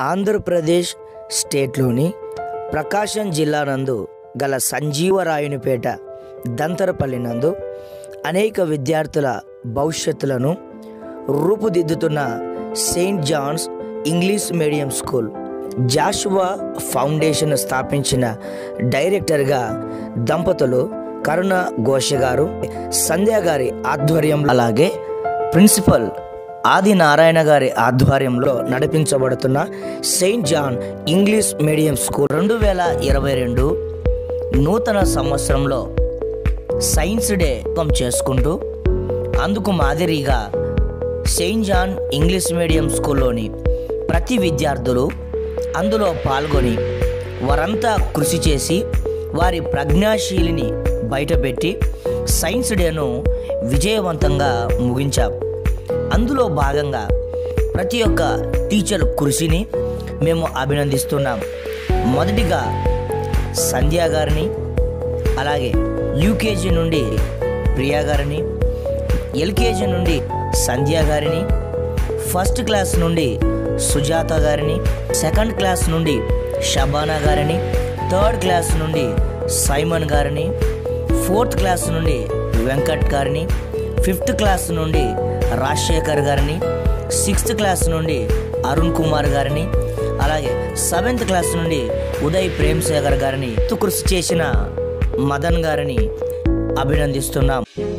ఆంధ్రప్రదేశ్ స్టేట్లోని ప్రకాశం జిల్లా నందు గల సంజీవరాయునిపేట దంతరపల్లి నందు అనేక విద్యార్థుల భవిష్యత్తులను రూపుదిద్దుతున్న Saint John's English medium school Joshua Foundation స్థాపించిన డైరెక్టర్గా దంపతులు కరుణ ఘోష గారు సంధ్య గారి ఆధ్వర్యం అలాగే ప్రిన్సిపల్ ఆది నారాయణ గారి ఆధ్వర్యంలో నడిపించబడుతున్న Saint John English medium school రెండు వేల ఇరవై రెండు నూతన సంవత్సరంలో సైన్స్ డే చేసుకుంటూ అందుకు మాదిరిగా సెయింట్ జాన్ ఇంగ్లీష్ మీడియం స్కూల్లోని ప్రతి విద్యార్థులు అందులో పాల్గొని వారంతా కృషి చేసి వారి ప్రజ్ఞాశీలిని బయటపెట్టి సైన్స్ డేను విజయవంతంగా ముగించాం అందులో భాగంగా ప్రతి ఒక్క టీచర్ కృషిని మేము అభినందిస్తున్నాం మొదటిగా సంధ్య గారిని అలాగే యూకేజీ నుండి ప్రియా గారిని ఎల్కేజీ నుండి సంధ్య గారిని ఫస్ట్ క్లాస్ నుండి సుజాత గారిని సెకండ్ క్లాస్ నుండి షబానా గారిని థర్డ్ క్లాస్ నుండి సైమన్ గారిని ఫోర్త్ క్లాస్ నుండి వెంకట్ గారిని ఫిఫ్త్ క్లాస్ నుండి రాజశేఖర్ గారిని సిక్స్త్ క్లాస్ నుండి అరుణ్ కుమార్ గారిని అలాగే సెవెంత్ క్లాస్ నుండి ఉదయ్ ప్రేమ్ శేఖర్ గారిని కృషి చేసిన మదన్ గారిని అభినందిస్తున్నాం